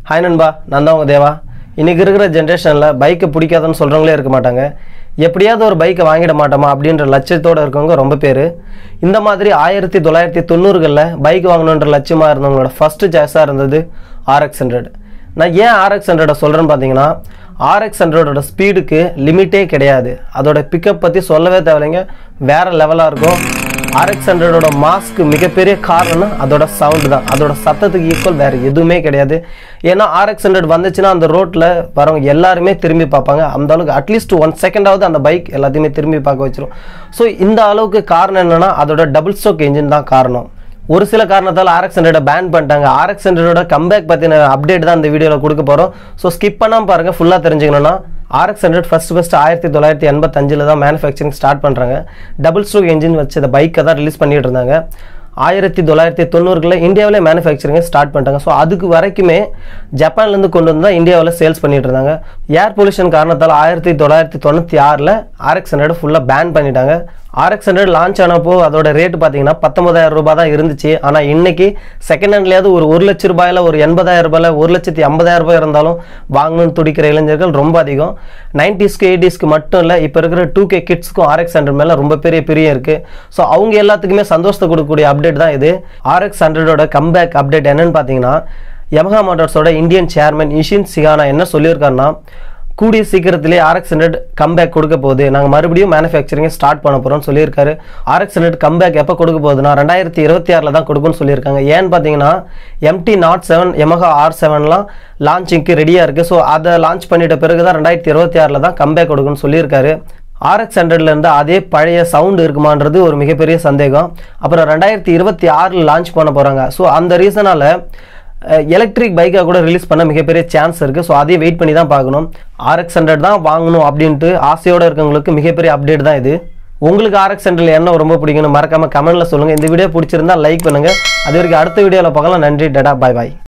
hi நண்பா நான் தான் உங்கள் தேவா இன்றைக்கி இருக்கிற ஜென்ரேஷனில் பைக்கை பிடிக்காதுன்னு சொல்கிறவங்களே இருக்க மாட்டாங்க எப்படியாவது ஒரு பைக்கை வாங்கிட மாட்டோமா அப்படின்ற லட்சியத்தோடு இருக்கவங்க ரொம்ப பேர் இந்த மாதிரி ஆயிரத்தி தொள்ளாயிரத்தி தொண்ணூறுகளில் பைக் வாங்கணுன்ற லட்சியமாக இருந்தவங்களோட ஃபஸ்ட்டு சாய்ஸாக இருந்தது ஆர்எக்ஸ் ஹண்ட்ரட் நான் ஏன் ஆர்எக்ஸ் ஹண்ட்ரடை சொல்கிறேன்னு பார்த்தீங்கன்னா ஆர்எக்ஸ் ஹண்ட்ரடோட ஸ்பீடுக்கு லிமிட்டே கிடையாது அதோட பிக்கப் பற்றி சொல்லவே தேவையில்லைங்க வேறு லெவலாக இருக்கும் ஆர்எக்ஸ் ஹண்ட்ரடோட மாஸ்க்கு மிகப்பெரிய காரணம் அதோட சவுண்டு தான் அதோட சத்தத்துக்கு ஈக்குவல் வேறு எதுவுமே கிடையாது ஏன்னா ஆர்எக்ஸ் ஹண்ட்ரட் வந்துச்சுன்னா அந்த ரோட்டில் வரவங்க எல்லாருமே திரும்பி பார்ப்பாங்க அந்த அளவுக்கு அட்லீஸ்ட் ஒன் செகண்டாவது அந்த பைக் எல்லாத்தையுமே திரும்பி பார்க்க வச்சிரும் ஸோ இந்த அளவுக்கு காரணம் என்னன்னா அதோட டபுள் ஸ்ட்ரோக் இன்ஜின் தான் காரணம் ஒரு சில காரணத்தால் ஆர்எக்ஸ் ஹண்ட்ரடை பேன் பண்ணிட்டாங்க ஆர்எக்ஸ் ஹண்ட்ரடோட கம்பேக் பற்றின அப்டேட் தான் இந்த வீடியோவில் கொடுக்க போகிறோம் ஸோ ஸ்கிப் பண்ணாமல் பாருங்கள் ஃபுல்லாக தெரிஞ்சுக்கணும்னா ஆர்எக்ஸ் ஹண்ட்ரட் ஃபஸ்ட் ஃபஸ்ட் ஆயிரத்தி தொள்ளாயிரத்தி எண்பத்தஞ்சில் தான் மேனுஃபேக்சரிங் ஸ்டார்ட் பண்ணுறாங்க டபுள் ஸ்ட்ரோக் என்ஜின் வச்சு இந்த பைக்கை தான் ரிலீஸ் பண்ணிட்டு இருந்தாங்க ஆயிரத்தி தொள்ளாயிரத்தி தொண்ணூறுகளில் இந்தியாவிலே மேனுஃபேக்சரிங்கை ஸ்டார்ட் பண்ணிட்டாங்க ஸோ அதுக்கு வரைக்குமே ஜப்பான்லேருந்து கொண்டு வந்து தான் இந்தியாவில் சேல்ஸ் பண்ணிட்டு இருந்தாங்க ஏர் பொல்யூஷன் காரணத்தால் ஆயிரத்தி தொள்ளாயிரத்தி தொண்ணூற்றி ஆறில் ஆர்எக்ஸ் ஹண்ட்ரட் ஃபுல்லாக பேன் பண்ணிட்டாங்க ஆர்எக்ஸ் ஹண்ட்ரட் லான்ச் ஆனப்போ அதோட ரேட் பார்த்தீங்கன்னா பத்தொன்பதாயிரம் ரூபாய் தான் இருந்துச்சு ஆனால் இன்னைக்கு செகண்ட் ஹேண்ட்லேயாவது ஒரு ஒரு லட்ச ரூபாயில் ஒரு எண்பதாயிரம் ரூபாயில் ஒரு லட்சத்தி ஐம்பதாயிரம் ரூபாய் இருந்தாலும் வாங்கணும்னு துடிக்கிற இளைஞர்கள் ரொம்ப அதிகம் நைன்டிஸ்க்கு எயிட்டிஸ்க்கு மட்டும் இல்லை இப்போ இருக்கிற டூ கே கிட்ஸ்க்கும் ஆர்எக்ஸ் ஹண்ட்ரட் மேலே ரொம்ப பெரிய பிரியம் இருக்குது ஸோ அவங்க எல்லாத்துக்குமே சந்தோஷத்தை கொடுக்கக்கூடிய அப்டேட் தான் இது ஆர்எக்ஸ் ஹண்ட்ரடோட கம்பேக் அப்டேட் என்னன்னு பார்த்தீங்கன்னா யமஹா மோட்டார்ஸோட இந்தியன் சேர்மன் இஷின் சிகானா என்ன சொல்லியிருக்காருன்னா கூடிய சீக்கிரத்திலே ஆர்எக்ஸ் ஹண்ட்ரட் கம்பேக் கொடுக்க போகுது நாங்கள் மறுபடியும் மேனுஃபேக்சரிங்கை ஸ்டார்ட் பண்ண போகிறோம்னு சொல்லியிருக்காரு ஆர்எக்ஸ் ஹண்ட்ரட் கம்பேக் எப்போ கொடுக்க போகுதுன்னா ரெண்டாயிரத்தி இருபத்தி ஆறில் தான் கொடுக்கும்னு சொல்லியிருக்காங்க ஏன்னு பார்த்தீங்கன்னா MT nought seven Yamaha R செவன்லாம் லான்ச்சிங்க்கு ரெடியாக இருக்குது ஸோ அதை லான்ச் பண்ணிட்ட பிறகு தான் ரெண்டாயிரத்தி இருபத்தி ஆறில் தான் கம்பேக் கொடுக்குன்னு சொல்லியிருக்காரு ஆர்எக்ஸ் ஹண்ட்ரட்ல இருந்து அதே பழைய சவுண்ட் இருக்குமான்றது ஒரு மிகப்பெரிய சந்தேகம் அப்புறம் ரெண்டாயிரத்தி இருபத்தி ஆறில் லான்ச் பண்ண போகிறாங்க ஸோ அந்த ரீசனால் எலக்ட்ரிக் பைக்காக கூட ரிலீஸ் பண்ண மிகப்பெரிய சான்ஸ் இருக்குது ஸோ அதையும் வெயிட் பண்ணி தான் பார்க்கணும் ஆர்எக்ஸ் ஹண்ட்ரட் தான் வாங்கணும் அப்படின்ட்டு ஆசையோடு இருக்கவங்களுக்கு மிகப்பெரிய அப்டேட் தான் இது உங்களுக்கு ஆர்எக்ஸ் ஹண்ட்ரட்ல என்ன ரொம்ப பிடிக்கும்னு மறக்காம கமெண்ட்ல சொல்லுங்கள் இந்த வீடியோ பிடிச்சிருந்தா லைக் பண்ணுங்கள் அது வரைக்கும் அடுத்த வீடியோவில் பார்க்கலாம் நன்றி டடா பாய் பாய்